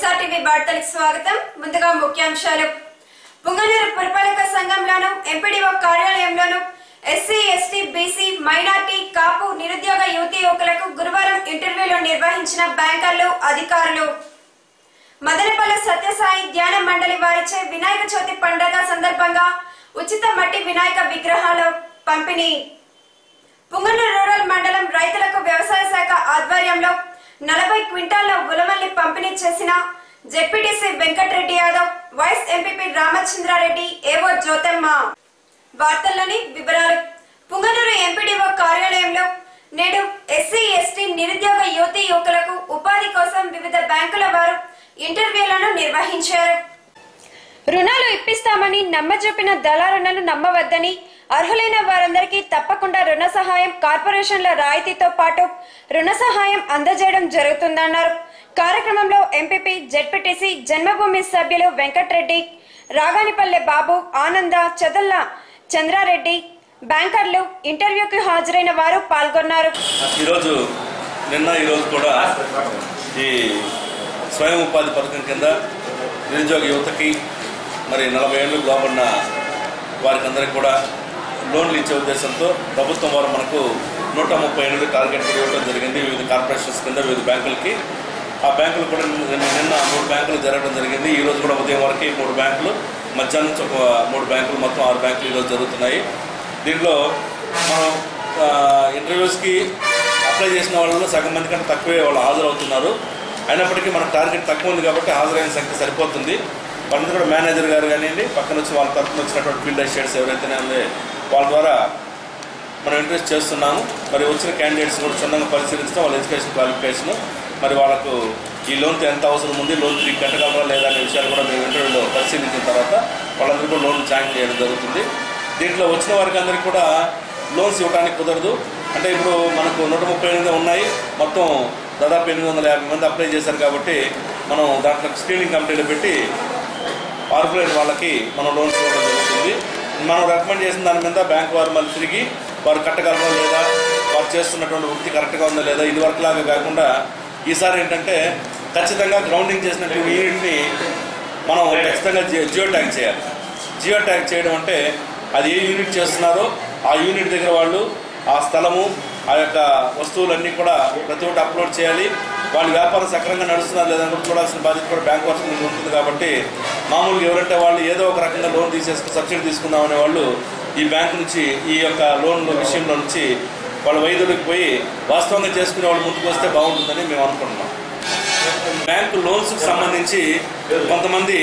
SRTV వార్తలకు స్వాగతం ముందుగా ముఖ్యాంశాలు పుంగనూరు పురపాలక సంఘంలోను ఎంపీడీఓ కార్యాలయంలోను SC ST BC minority Kapu నిరుద్యోగ యువతీ యువకులకు గురువారం ఇంటర్వ్యూలు నిర్వహించిన బ్యాంకర్లు అధికారులు మదనపల్లి సత్యసాయి ధ్యాన మండలి వారిచే వినాయక చవితి పండుగ సందర్భంగా ఉచిత మట్టి వినాయక విగ్రహాల పంపిణీ పుంగనూరు రూరల్ మండలం రైతులకు వ్యవసాయ శాఖ ఆధ్వర్యంలో నలభై క్వింటాళ్ల ఉలవల్లి పంపిణీ చేసిన ZPTC Venkatareddy Yadav vice MPP Ramachandrareddy AO Jyothamma వార్తల్లోని వివరాలు పుంగనూరు ఎంపీడీఓ కార్యాలయంలో నేడు ఎస్సీ ఎస్టీ నిరుద్యోగ యువతీ యువకులకు ఉపాధి కోసం వివిధ బ్యాంకుల వారు ఇంటర్వ్యూలను నిర్వహించారు రుణాలు ఇప్పిస్తామని నమ్మజొప్పిన దళారులను నమ్మవద్దని అర్హులైన వారందరికీ తప్పకుండా రుణ సహాయం కార్పొరేషన్ల రాయితీతో పాటు రుణ సహాయం అందజేయడం జరుగుతుందన్నారు కార్యక్రమంలో ఎంపీపీ జెడ్పీటీసీ జన్మభూమి సభ్యులు వెంకట్రెడ్డి రాగానిపల్లె బాబు ఆనంద చదల్ల చంద్రారెడ్డి బ్యాంకర్లు ఇంటర్వ్యూకి హాజరైన వారు పాల్గొన్నారు ఈరోజు నిన్న ఈరోజు కూడా ఈ స్వయం ఉపాధి పథకం కింద నిరుద్యోగ యువతకి మరి నలభై ఏళ్ళు లోపడిన వారికి అందరికీ కూడా లోన్లు ఇచ్చే ఉద్దేశంతో ప్రభుత్వం వారు మనకు నూట ముప్పై ఎనిమిది టార్గెట్ కూడా ఇవ్వడం జరిగింది వివిధ కార్పొరేషన్స్ కింద వివిధ బ్యాంకులకి ఆ బ్యాంకులు కూడా నిన్న నిన్న మూడు బ్యాంకులు జరగడం జరిగింది ఈ రోజు కూడా ఉదయం వరకు మూడు బ్యాంకులు మధ్యాహ్నం నుంచి ఒక మూడు బ్యాంకులు మొత్తం ఆరు బ్యాంకులు ఈరోజు జరుగుతున్నాయి దీంట్లో మనం ఆ, ఇంటర్వ్యూస్కి అప్లై చేసిన వాళ్ళలో సగం మంది కంటే తక్కువే వాళ్ళు హాజరవుతున్నారు అయినప్పటికీ మనకు టార్గెట్ తక్కువ ఉంది కాబట్టి హాజరైన సంఖ్య సరిపోతుంది వాళ్ళందరూ కూడా మేనేజర్ గారు కానివ్వండి పక్కన వచ్చి వాళ్ళ తరఫున వచ్చినటువంటి ఫీల్డ్ అసిస్టెంట్స్ ఎవరైతేనే ఉంది వాళ్ళ ద్వారా మనం ఇంట్రెస్ట్ చేస్తున్నాము మరి వచ్చిన క్యాండిడేట్స్ కూడా క్షుణ్ణంగా పరిశీలించడం వాళ్ళ ఎడ్యుకేషన్ క్వాలిఫికేషన్ మరి వాళ్ళకు ఈ లోన్కి ఎంత అవసరం ఉంది లోన్ తిరిగి కట్టగలరా లేదా అనే విషయాలు కూడా మేము ఇంటర్వ్యూలో పరిశీలించిన తర్వాత వాళ్ళందరికీ కూడా లోన్ శాంక్షన్ చేయడం జరుగుతుంది దీంట్లో వచ్చిన వారికి అందరికీ కూడా లోన్స్ ఇవ్వడానికి కుదరదు అంటే ఇప్పుడు మనకు నూట ముప్పై ఎనిమిది ఉన్నాయి మొత్తం దాదాపు ఎనిమిది వందల యాభై మంది అప్లై చేశారు కాబట్టి మనం దాంట్లో స్క్రీనింగ్ కమిటీలో పెట్టి కార్పొరేట్ వాళ్ళకి మనం లోన్స్ ఇవ్వడం జరుగుతుంది మనం రికమెండ్ చేసిన దాని మీద బ్యాంక్ వారు మళ్ళీ తిరిగి వారు కట్టగలరా లేదా వారు చేస్తున్నటువంటి వృత్తి కరెక్ట్గా ఉందా లేదా ఇది వరకు లాగా కాకుండా ఈసారి ఏంటంటే ఖచ్చితంగా గ్రౌండింగ్ చేసినటువంటి యూనిట్ని మనం ఖచ్చితంగా జి- జియో ట్యాగ్ చేయాలి జియో ట్యాగ్ చేయడం అంటే అది ఏ యూనిట్ చేస్తున్నారో ఆ యూనిట్ దగ్గర వాళ్ళు ఆ స్థలము ఆ యొక్క వస్తువులన్నీ కూడా ప్రతి ఒక్కటి అప్లోడ్ చేయాలి వాళ్ళ వ్యాపారం సక్రమంగా నడుస్తున్నారు లేదని కూడా చూడాల్సిన బాధ్యత కూడా బ్యాంక్ వర్షం మీద ఉంటుంది కాబట్టి మామూలుగా ఎవరంటే వాళ్ళు ఏదో ఒక రకంగా లోన్ తీసేసుకుని సబ్సిడీ తీసుకుందామనే వాళ్ళు ఈ బ్యాంక్ నుంచి ఈ యొక్క లోన్ విషయంలో నుంచి వాళ్ళ వైద్యులకు పోయి వాస్తవంగా చేసుకునే వాళ్ళు ముందుకు వస్తే బాగుంటుందని మేము అనుకుంటున్నాం బ్యాంకు లోన్స్కి సంబంధించి కొంతమంది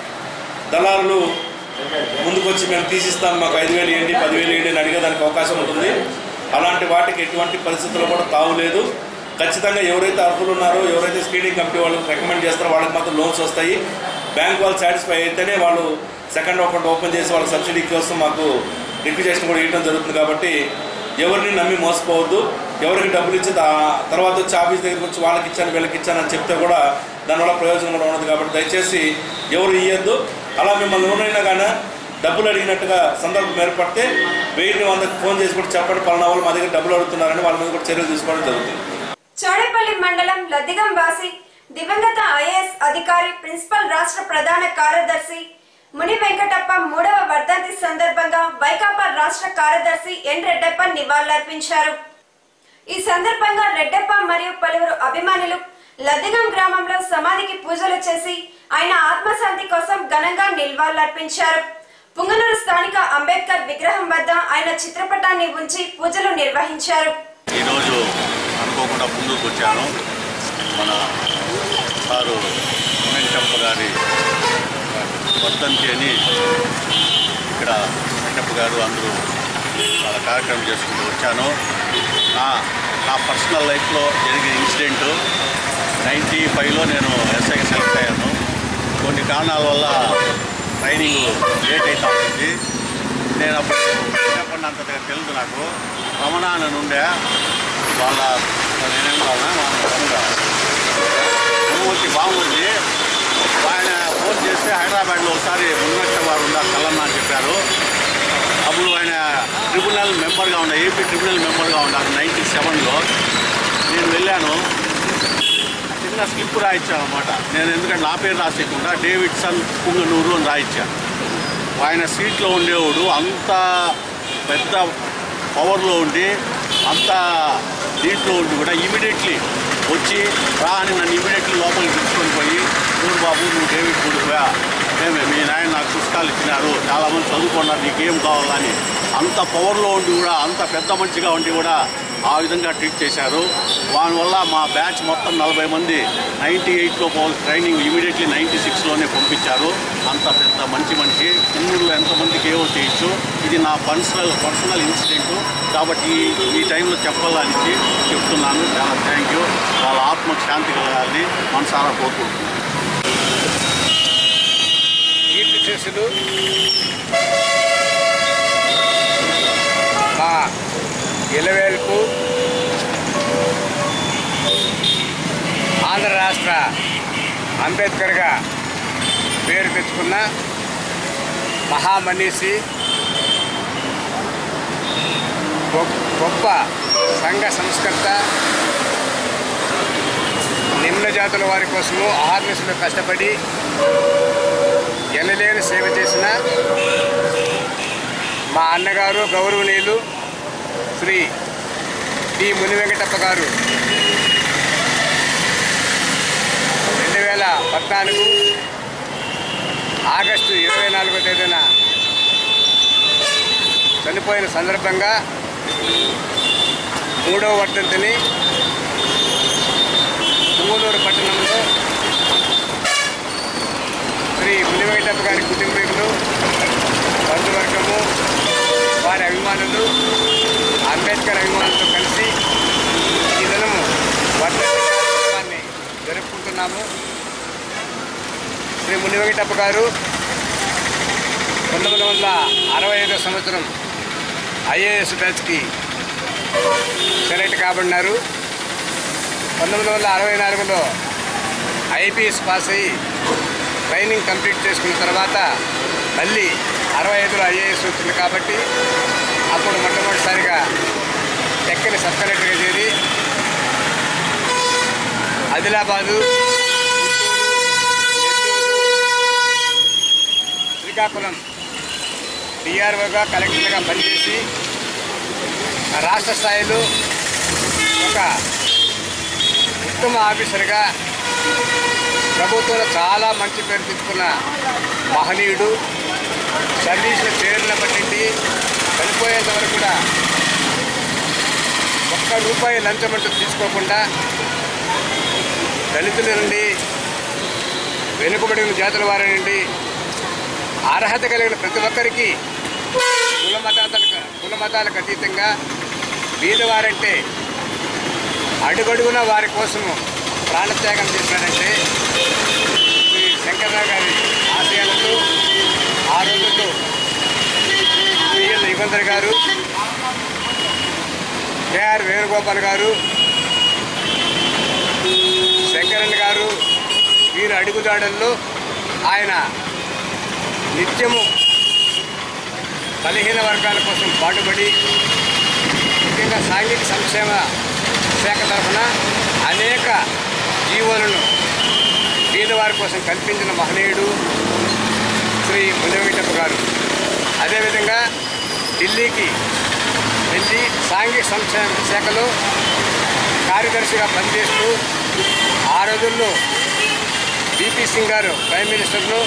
దళారులు ముందుకు వచ్చి మేము తీసిస్తాం మాకు ఐదు వేలు ఇవ్వండి పదివేలు ఇవ్వండి అని అడిగేదానికి అవకాశం ఉంటుంది అలాంటి వాటికి ఎటువంటి పరిస్థితుల్లో కూడా తావు లేదు ఖచ్చితంగా ఎవరైతే అర్హులు ఉన్నారో ఎవరైతే స్క్రీనింగ్ కమిటీ వాళ్ళు రికమెండ్ చేస్తారో వాళ్ళకి మాత్రం లోన్స్ వస్తాయి బ్యాంక్ వాళ్ళు సాటిస్ఫై అయితేనే వాళ్ళు సెకండ్ అకౌంట్ ఓపెన్ చేసి వాళ్ళ సబ్సిడీ కోసం మాకు రిక్విజేషన్ కూడా ఇవ్వడం జరుగుతుంది కాబట్టి ఎవరిని నమ్మి మోసపోవద్దు ఎవరికి డబ్బులు ఇచ్చి దా- తర్వాత వచ్చి ఆఫీస్ దగ్గరికి వచ్చి వాళ్ళకి ఇచ్చాను వీళ్ళకి ఇచ్చాను అని చెప్తే కూడా దానివల్ల ప్రయోజనం కూడా ఉండదు కాబట్టి దయచేసి ఎవరు ఇవ్వద్దు అలా మిమ్మల్ని ఎవరైనా కానీ డబ్బులు అడిగినట్టుగా సందర్భం ఏర్పడితే వెయ్యి వందకు ఫోన్ చేసి కూడా చెప్పండి పలానా వాళ్ళు మా దగ్గర డబ్బులు అడుగుతున్నారని వాళ్ళ మీద కూడా చర్యలు తీసుకోవడం జరుగుతుంది చౌడేపల్లి మండలం లద్దిగం వాసి దివంగత ఐఏఎస్ అధికారి ప్రిన్సిపల్ రాష్ట్ర ప్రధాన కార్యదర్శి ముని వెంకటప్ప మూడవ వర్ధంతి సందర్భంగా వైకాపా రాష్ట్ర కార్యదర్శి ఎన్ రెడ్డప్ప నివాళులర్పించారు ఈ సందర్భంగా రెడ్డప్ప మరియు పలువురు అభిమానులు లద్దిగం గ్రామంలో సమాధికి పూజలు చేసి ఆయన ఆత్మశాంతి కోసం ఘనంగా నిల్వాళులర్పించారు పుంగనూరు స్థానిక అంబేద్కర్ విగ్రహం వద్ద ఆయన చిత్రపటాన్ని ఉంచి పూజలు నిర్వహించారు ఈరోజు అనుకోకుండా ముందుకు వచ్చాను మన సారు వెంకటప్ప గారి వర్ధంతి అని ఇక్కడ వెంకటప్ప గారు అందరూ వాళ్ళ కార్యక్రమం చేసుకుంటూ వచ్చాను నా నా పర్సనల్ లైఫ్లో జరిగిన ఇన్సిడెంట్ నైంటీ ఫైవ్లో నేను ఎస్ఐకి సెలెక్ట్ అయ్యాను కొన్ని కారణాల వల్ల ట్రైనింగ్ లేట్ అవుతా ఉంటుంది నేను అప్పుడు చిన్నప్పటి అంతగా తెలుసు నాకు రమణ అని ఉండే వాళ్ళ నేనేం కావాలా వాళ్ళ వచ్చి బాగుంది ఆయన ఫోన్ చేస్తే హైదరాబాద్లో ఒకసారి మున్నట్ట వారు ఉన్నారు కల్లన్న అని చెప్పారు అప్పుడు ఆయన ట్రిబ్యునల్ మెంబర్గా ఉండే ఏపీ ట్రిబ్యునల్ మెంబర్గా ఉన్నారు నైన్టీ సెవెన్లో నేను వెళ్ళాను చిన్న స్లిప్ రాయించాను అనమాట నేను ఎందుకంటే నా పేరు రాసేయకుండా డేవిడ్సన్ పుంగనూరు అని రాయించాను ఆయన సీట్లో ఉండేవాడు అంత పెద్ద పవర్లో ఉండి అంత దీంట్లో ఉండి కూడా ఇమీడియట్లీ వచ్చి రా అని నన్ను ఇమీడియట్లీ లోపలికి తీసుకొని పోయి చూడు బాబు నువ్వు డేవిడ్ కొడుకువా మేమే మీ నాయన నాకు పుస్తకాలు ఇచ్చినారు చాలామంది చదువుకున్నారు నీకేం కావాలని అంత పవర్లో ఉండి కూడా అంత పెద్ద మనిషిగా ఉండి కూడా ఆ విధంగా ట్రీట్ చేశారు దానివల్ల మా బ్యాచ్ మొత్తం నలభై మంది నైంటీ ఎయిట్లో ట్రైనింగ్ ఇమీడియట్లీ నైంటీ సిక్స్లోనే పంపించారు అంత పెద్ద మంచి మనిషి కుందూరులో ఎంతమందికి ఏవో చేయొచ్చు ఇది నా పర్సనల్ పర్సనల్ ఇన్సిడెంట్ కాబట్టి ఈ- ఈ టైంలో చెప్పాలని చెప్తున్నాను చాలా థ్యాంక్ యూ వాళ్ళ ఆత్మకు శాంతి కలగాలని మనసారా కోరుకుంటున్నాను కీర్తి చేసులు మా ఇలవేల్పు ఆంధ్ర రాష్ట్ర అంబేద్కర్గా పేరు తెచ్చుకున్న మహామనీషి గొ- గొప్ప సంఘ సంస్కర్త నిమ్న జాతుల వారి కోసము ఆర్మిస్లో కష్టపడి ఎనలేని సేవ చేసిన మా అన్నగారు గౌరవనీయులు శ్రీ టి ముని వెంకటప్ప గారు రెండు వేల పద్నాలుగు ఆగస్టు ఇరవై నాలుగో తేదీన చనిపోయిన సందర్భంగా మూడవ వర్ధంతిని పుంగనూరు పట్టణంలో శ్రీ మునివేటప్ప గారి కుటుంబీకులు బంధువర్గము వారి అభిమానులు అంబేద్కర్ అభిమానులతో కలిసి ఈ దినము వర్ధంతి కార్యక్రమాన్ని జరుపుకుంటున్నాము శ్రీ మునివేటప్ప గారు పంతొమ్మిది వందల అరవై ఐదో సంవత్సరం ఐఏఎస్ బ్యాచ్కి సెలెక్ట్ కాబడినారు పంతొమ్మిది వందల అరవై నాలుగులో ఐపీఎస్ పాస్ అయ్యి ట్రైనింగ్ కంప్లీట్ చేసుకున్న తర్వాత మళ్ళీ అరవై ఐదులో ఐఏఎస్ వచ్చింది కాబట్టి అప్పుడు మొట్టమొదటిసారిగా టెక్కని సబ్ కలెక్టర్గా చేరి ఆదిలాబాదు శ్రీకాకుళం డిఆర్ఓగా కలెక్టర్గా పనిచేసి రాష్ట్ర స్థాయిలో ఒక ఉత్తమ ఆఫీసర్గా ప్రభుత్వంలో చాలా మంచి పేరు తెచ్చుకున్న మహనీయుడు సర్వీసులు చేరిన బట్టి చనిపోయేంత వరకు కూడా ఒక్క రూపాయి లంచం అంటూ తీసుకోకుండా దళితుల నుండి వెనుకబడిన జాతుల వారి నుండి అర్హత కలిగిన ప్రతి ఒక్కరికి కుల మతాలకు కుల మతాలకు అతీతంగా బీదవారంటే అడుగడుగున వారి కోసము ప్రాణత్యాగం చేసినాడంటే శ్రీ శంకర్రావు గారి ఆశయాలతో ఆ రోజుల్లో బిఎల్ యుగంధర్ గారు కేఆర్ వేణుగోపాల్ గారు శంకరన్ గారు వీరి అడుగుజాడల్లో ఆయన నిత్యము బలహీన వర్గాల కోసం పాటుపడి ముఖ్యంగా సాంఘిక సంక్షేమ శాఖ తరఫున అనేక జీవోలను పేదవారి కోసం కల్పించిన మహనీయుడు శ్రీ మునివెంకటప్ప గారు అదేవిధంగా ఢిల్లీకి వెళ్ళి సాంఘిక సంక్షేమ శాఖలో కార్యదర్శిగా పనిచేస్తూ ఆ రోజుల్లో బీపీ సింగ్ గారు ప్రైమ్ మినిస్టర్ను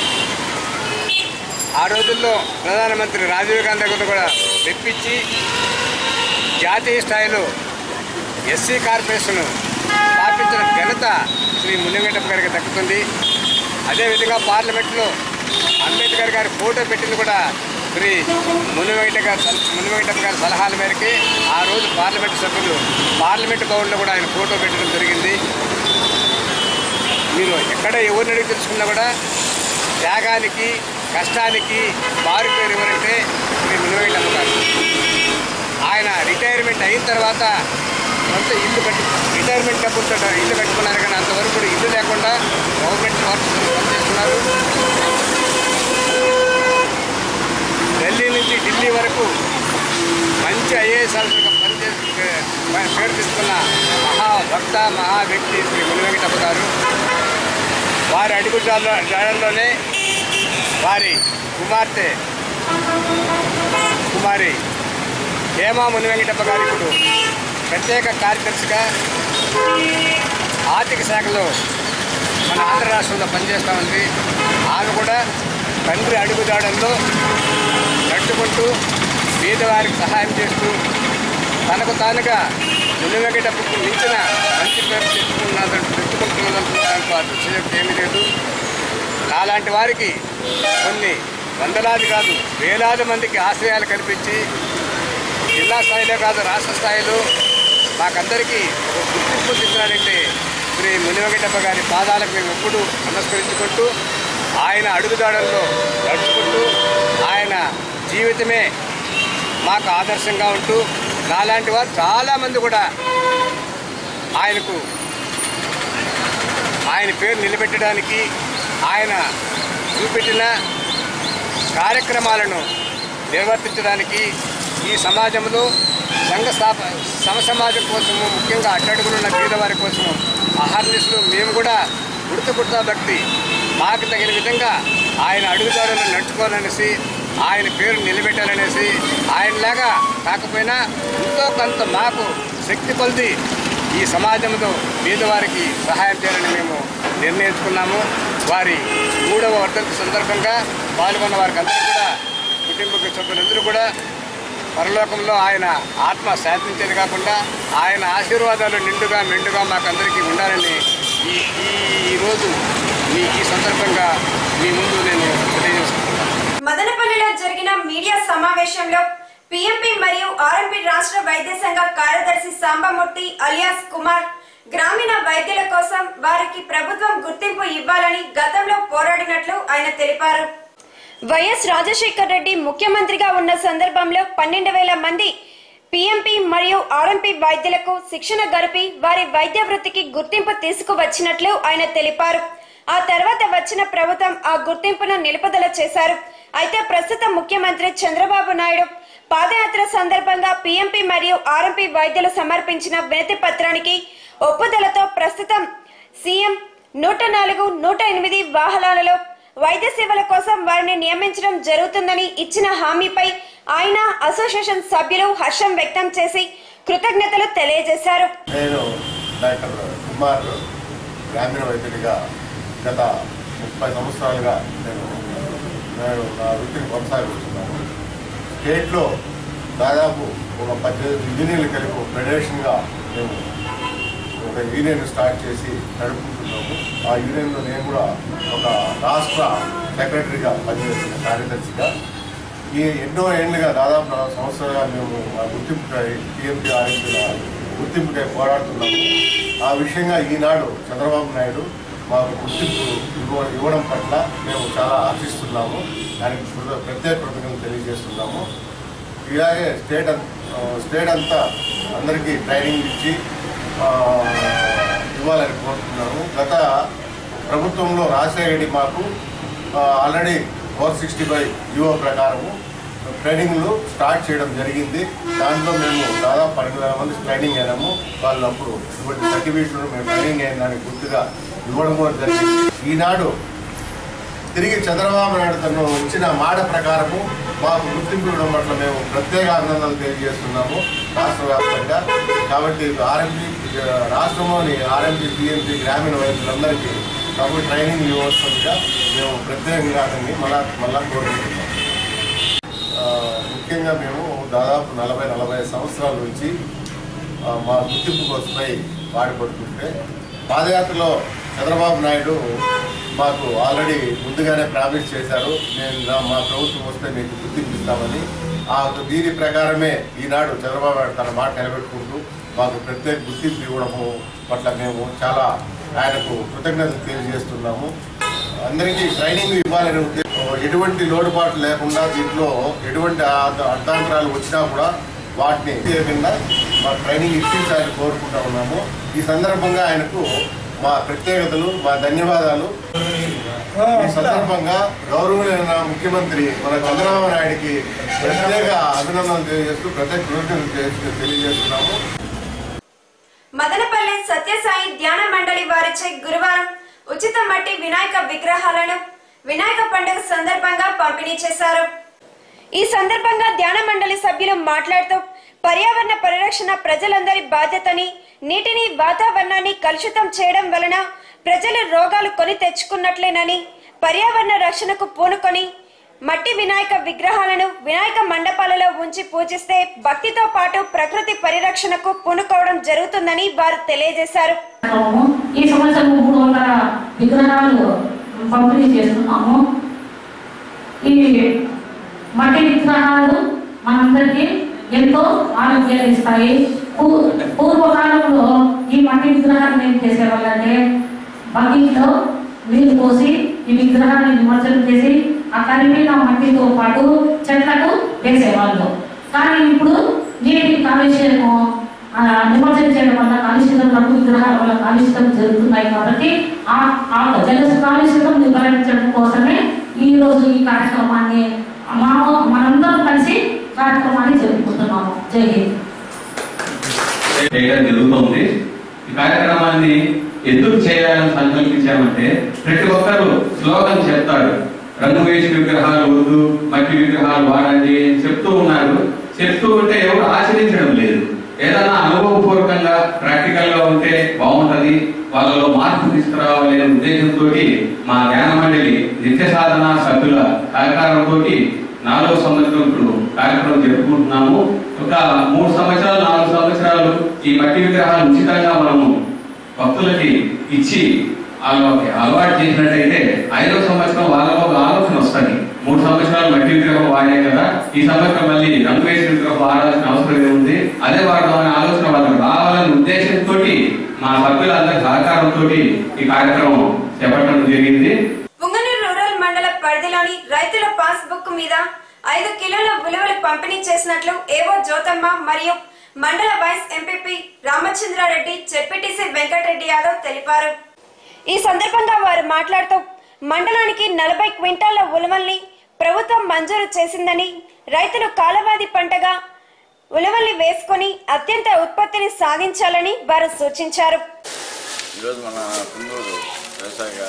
ఆ రోజుల్లో ప్రధానమంత్రి రాజీవ్ గాంధీ గారిని కూడా తెప్పించి జాతీయ స్థాయిలో ఎస్సీ కార్పొరేషన్ స్థాపించిన ఘనత శ్రీ మునివెంకటప్ప గారికి దక్కుతుంది అదేవిధంగా పార్లమెంట్లో అంబేద్కర్ గారి ఫోటో పెట్టింది కూడా శ్రీ మునివెంకట గారి మునివెంకటప్ప గారి సలహాల మేరకి ఆ రోజు పార్లమెంట్ సభ్యులు పార్లమెంట్ భవన్లో కూడా ఆయన ఫోటో పెట్టడం జరిగింది మీరు ఎక్కడ ఎవరిని అడిగి తెలుసుకున్నా కూడా త్యాగానికి కష్టానికి మారు పేరు ఎవరంటే శ్రీ మునివెంకటప్ప గారు ఆయన రిటైర్మెంట్ అయిన తర్వాత కొంత ఇల్లు కట్టు రిటైర్మెంట్ డబ్బులతో ఇల్లు కట్టుకున్నారు కానీ అంతవరకు కూడా ఇల్లు లేకుండా గవర్నమెంట్ వర్క్స్ పనిచేస్తున్నారు ఢిల్లీ నుంచి ఢిల్లీ వరకు మంచి ఐఏఎస్ ఆఫీసర్గా పని చేసి పేరు తెచ్చుకున్న మహా భక్త మహా వ్యక్తి శ్రీ ముని వెంకటప్ప గారు వారి అడుగు జాడ- జాడల్లోనే వారి కుమార్తె కుమారి హేమా ముని వెంకటప్ప గారు ఇప్పుడు ప్రత్యేక కార్యదర్శిగా ఆర్థిక శాఖలో మన ఆంధ్ర రాష్ట్రంలో పనిచేస్తూ ఉంది ఆమె కూడా తండ్రి అడుగుజాడల్లో నడుచుకుంటూ పేదవారికి సహాయం చేస్తూ తనకు తానుగా ముని వెంకటప్పకు మించిన మంచి పేరు తెచ్చుకున్నదంటూ తెచ్చుకుంటున్నదంటూ దాంట్లో అతిశయోక్తి ఏమీ లేదు నాలాంటి వారికి కొన్ని వందలాది కాదు వేలాది మందికి ఆశ్రయాలు కల్పించి జిల్లా స్థాయిలో కాదు రాష్ట్ర స్థాయిలో మాకందరికీ ఒక గుర్తింపు తెచ్చినాడంటే శ్రీ ముని వెంకటప్ప గారి పాదాలకు మేము ఎప్పుడు నమస్కరించుకుంటూ ఆయన అడుగుదాడల్లో నడుచుకుంటూ ఆయన జీవితమే మాకు ఆదర్శంగా ఉంటూ నాలాంటి వారు చాలామంది కూడా ఆయనకు ఆయన పేరు నిలబెట్టడానికి ఆయన చూపెట్టిన కార్యక్రమాలను నిర్వర్తించడానికి ఈ సమాజంలో సంఘ స్థాప సమ సమాజం కోసము ముఖ్యంగా అట్టడుగులున్న పేదవారి కోసము అహర్నిశలు మేము కూడా గుర్తు గుర్తా భక్తి మాకు తగిన విధంగా ఆయన అడుగుదారులను నడుచుకోవాలనేసి ఆయన పేరు నిలబెట్టాలనేసి ఆయనలాగా కాకపోయినా ఎంతో కొంత మాకు శక్తి కొలిది ఈ సమాజంలో పేదవారికి సహాయం చేయాలని మేము నిర్ణయించుకున్నాము వారి మూడవ వర్ధంతి సందర్భంగా పాల్గొన్న వారికి అందరూ కూడా కుటుంబ సభ్యులందరూ కూడా పరలోకంలో ఆయన ఆత్మ శాంతించేది కాకుండా ఆయన ఆశీర్వాదాలు నిండుగా మెండుగా మాకందరికీ ఉండాలని ఈ ఈ- ఈ రోజు మీ ఈ సందర్భంగా మీ ముందు నేను తెలియజేసుకుంటున్నాను మదనపల్లిలో జరిగిన మీడియా సమావేశంలో పిఎంపి మరియు ఆర్ఎంపీ రాష్ట్ర వైద్య సంఘ కార్యదర్శి సాంబమూర్తి అలియాస్ కుమార్ గ్రామీణ వైద్యుల కోసం వారికి ప్రభుత్వం గుర్తింపు ఇవ్వాలని గతంలో పోరాడినట్లు ఆయన తెలిపారు వైఎస్ రాజశేఖర్ రెడ్డి ముఖ్యమంత్రిగా ఉన్న సందర్భంలో పన్నెండు వేల మంది పిఎంపి మరియు ఆర్ఎంపీ వైద్యులకు శిక్షణ గరిపి వారి వైద్య వృత్తికి గుర్తింపు తీసుకువచ్చినట్లు ఆయన తెలిపారు ఆ తర్వాత వచ్చిన ప్రభుత్వం ఆ గుర్తింపును నిలుపుదల చేశారు అయితే ప్రస్తుత ముఖ్యమంత్రి చంద్రబాబు నాయుడు పాదయాత్ర సందర్భంగా పిఎంపి మరియు ఆర్ఎంపీ వైద్యులు సమర్పించిన వినతి పత్రానికి ఒప్పుదలతో ప్రస్తుతం సీఎం నూట నాలుగు నూట ఎనిమిది వాహనాలలో వైద్య సేవల కోసం వారిని నియమించడం జరుగుతుందని ఇచ్చిన హామీపై ఆయన అసోసియేషన్ సభ్యులు హర్షం వ్యక్తం చేసి కృతజ్ఞతలు తెలియజేశారు నేను డాక్టర్ కుమార్ గ్రామీణ వైద్యుడిగా గత ముప్పై సంవత్సరాలుగా నేను నేను నా వృత్తిని కొనసాగిస్తున్నాను స్టేట్లో దాదాపు ఒక పద్దెనిమిది ఇంజనీర్లు కలిపి ఒక ఫెడరేషన్గా మేము ఒక యూనియన్ స్టార్ట్ చేసి నడుపుకుంటున్నాము ఆ యూనియన్లో నేను కూడా ఒక రాష్ట్ర సెక్రటరీగా పనిచేసిన కార్యదర్శిగా ఈ ఎన్నో ఏళ్ళుగా దాదాపు నాలుగు సంవత్సరాలుగా మేము ఆ గుర్తింపుకై టీఎంపీ ఆర్ఎంపీల గుర్తింపుకై పోరాడుతున్నాము ఆ విషయంగా ఈనాడు చంద్రబాబు నాయుడు మాకు గుర్తింపు ఇవ్వ ఇవ్వడం పట్ల మేము చాలా ఆశిస్తున్నాము దానికి కృత- ప్రత్యేక కృతజ్ఞతలు తెలియజేస్తున్నాము ఇలాగే స్టేట్ అం- ఆ, స్టేట్ అంతా అందరికీ ట్రైనింగ్ ఇచ్చి ఆ, ఇవ్వాలని కోరుతున్నాము గత ప్రభుత్వంలో రాజశేఖర రెడ్డి మాకు ఆ, ఆల్రెడీ ఫోర్ సిక్స్టీ ఫైవ్ యువ ప్రకారము ట్రైనింగ్లు స్టార్ట్ చేయడం జరిగింది దాంట్లో మేము దాదాపు పన్నెండు వేల మంది ట్రైనింగ్ అయినాము వాళ్ళు అప్పుడు ఇటువంటి సర్టిఫికేట్లు మేము ట్రైనింగ్ అయిన దానికి గుర్తుగా ఇవ్వడం కూడా జరిగింది ఈనాడు తిరిగి చంద్రబాబు నాయుడు తను ఇచ్చిన మాట ప్రకారము మాకు గుర్తింపు ఇవ్వడం పట్ల మేము ప్రత్యేక అభినందనలు తెలియజేస్తున్నాము రాష్ట్ర వ్యాప్తంగా కాబట్టి ఆర్ఎంపీ రాష్ట్రంలోని ఆర్ఎంపీ పిఎంపీ గ్రామీణ వైద్యులందరికీ మాకు ట్రైనింగ్ ఇవ్వవలసిందిగా మేము ప్రత్యేకంగా అతన్ని మళ్ళా మళ్ళా కోరుకుంటున్నాం ఆ, ముఖ్యంగా మేము దాదాపు నలభై నలభై సంవత్సరాల నుంచి ఆ, మా గుర్తింపు కోసమై పాటుపడుతుంటే పాదయాత్రలో చంద్రబాబు నాయుడు మాకు ఆల్రెడీ ముందుగానే ప్రామిస్ చేశారు నేను నా- మా ప్రభుత్వం వస్తే మీకు గుర్తింపు ఇస్తామని ఆ దీని ప్రకారమే ఈనాడు చంద్రబాబు నాయుడు తన మాట నిలబెట్టుకుంటూ మాకు ప్రత్యేక గుర్తింపు ఇవ్వడము పట్ల మేము చాలా ఆయనకు కృతజ్ఞతలు తెలియజేస్తున్నాము అందరికీ ట్రైనింగ్ ఇవ్వాలనే ఉద్దేశం ఎటువంటి లోటుపాటు లేకుండా దీంట్లో ఎటువంటి అడ్డ- అడ్డాంతరాలు వచ్చినా కూడా వాటిని చేయకుండా మా ట్రైనింగ్ ఇప్పించాలని కోరుకుంటా ఉన్నాము ఈ సందర్భంగా ఆయనకు మా ప్రత్యేకతలు మా ధన్యవాదాలు ఈ సందర్భంగా గౌరవనీయ ముఖ్యమంత్రి మన చంద్రబాబు నాయుడికి ప్రత్యేక అభినందనలు తెలియజేస్తూ ప్రత్యేక కృతజ్ఞతలు తెలియజేస్తూ- తెలియజేస్తున్నాము మదనపల్లి సత్యసాయి ధ్యాన మండలి వారిచే గురువారం ఉచిత మట్టి వినాయక విగ్రహాలను వినాయక పండుగ సందర్భంగా పంపిణీ చేశారు ఈ సందర్భంగా ధ్యాన మండలి సభ్యులు మాట్లాడుతూ పర్యావరణ పరిరక్షణ ప్రజలందరి బాధ్యతని నీటిని వాతావరణాన్ని కలుషితం చేయడం వలన ప్రజలు రోగాలు కొని తెచ్చుకున్నట్లేనని పర్యావరణ రక్షణకు పూనుకొని మట్టి వినాయక విగ్రహాలను వినాయక మండపాలలో ఉంచి పూజిస్తే భక్తితో పాటు ప్రకృతి పరిరక్షణకు పూనుకోవడం జరుగుతుందని వారు తెలియజేశారు కార్యక్రమము ఈ సంవత్సరం మూడు వందల విగ్రహాలు పంపిణీ చేస్తున్నాము ఈ మట్టి విగ్రహాలు మనందరికీ ఎంతో ఆరోగ్యాన్ని ఇస్తాయి పూ- పూర్వకాలంలో ఈ మట్టి విగ్రహాలు ఏం చేసేవాళ్ళంటే బకెట్లో నీళ్లు పోసి ఈ విగ్రహాన్ని నిమజ్జనం చేసి ఆ కలిపిన మట్టితో పాటు చెట్లకు వేసేవాళ్ళు కానీ ఇప్పుడు నీటి కాలుష్యము ఆ, నిమజ్జనం చేయడం వల్ల కాలుష్యం రఘు విగ్రహాల వల్ల కాలుష్యం జరుగుతున్నాయి కాబట్టి ఆ ఆ జల కాలుష్యం నివారించడం కోసమే ఈ రోజు ఈ కార్యక్రమాన్ని మా మనందరం కలిసి కార్యక్రమాన్ని జరుపుకుంటున్నాము జై హింద్ చేయడం జరుగుతుంది ఈ కార్యక్రమాన్ని ఎందుకు చేయాలని సంకల్పించామంటే ప్రతి ఒక్కరు శ్లోకం చెప్తారు రంగు వేసి విగ్రహాలు వద్దు మట్టి విగ్రహాలు వాడండి అని చెప్తూ ఉన్నారు చెప్తూ ఉంటే ఎవరు ఆచరించడం లేదు ఏదైనా అనుభవపూర్వకంగా ప్రాక్టికల్ గా ఉంటే బాగుంటది వాళ్ళలో మార్పు తీసుకురావాలి అనే ఉద్దేశంతో మా ధ్యాన మండలి నిత్య సాధన సభ్యుల సహకారంతో నాలుగో సంవత్సరం ఇప్పుడు కార్యక్రమం జరుపుకుంటున్నాము ఒక మూడు సంవత్సరాలు నాలుగు సంవత్సరాలు ఈ మట్టి విగ్రహాలు ఉచితంగా మనము భక్తులకి ఇచ్చి వాళ్ళకి అలవాటు చేసినట్టయితే ఐదో సంవత్సరం వాళ్ళలో ఒక ఆలోచన వస్తుంది మూడు సంవత్సరాలు మట్టి విగ్రహం వాడే కదా ఈ సంవత్సరం మళ్ళీ రంగు వేసిన విగ్రహం వాడాల్సిన అవసరం ఏముంది అదే వాడదాం అనే ఆలోచన వాళ్ళకి రావాలనే ఉద్దేశంతో మా సభ్యులందరి సహకారంతో ఈ కార్యక్రమం చేపట్టడం జరిగింది పుంగనూరు రూరల్ మండల పరిధిలోని రైతుల పాస్ బుక్ మీద ఐదు కిలోల విలువలు పంపిణీ చేసినట్లు ఏవో జ్యోతమ్మ మరియు మండల vice MPP Ramachandrareddy ZPTC Venkatareddy Yadav తెలిపారు ఈ సందర్భంగా వారు మాట్లాడుతూ మండలానికి నలభై క్వింటాల ఉలవల్ని ప్రభుత్వం మంజూరు చేసిందని రైతులు కాలవాది పంటగా ఉలవల్ని వేసుకొని అత్యంత ఉత్పత్తిని సాధించాలని వారు సూచించారు ఈరోజు మన కుందూరు వ్యవసాయ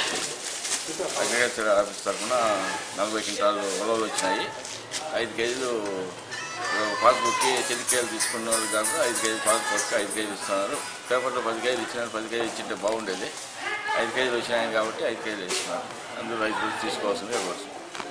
అగ్రికల్చర్ ఆఫీస్ తరఫున నలభై క్వింటాలు ఉలవలు వచ్చినాయి ఐదు కేజీలు పాస్బుక్కి చెల్లికేలు తీసుకున్న వాళ్ళు కాకుండా ఐదు కేజీలు పాస్బుక్కి ఐదు కేజీలు ఇస్తున్నారు పేపర్లో పది కేజీలు ఇచ్చినారు పది కేజీలు ఇచ్చింటే బాగుండేది ఐదు కేజీలు వచ్చినాయి కాబట్టి ఐదు కేజీలు ఇస్తున్నారు అందులో రైతులు తీసుకోవాల్సిందే కోరుతున్నాను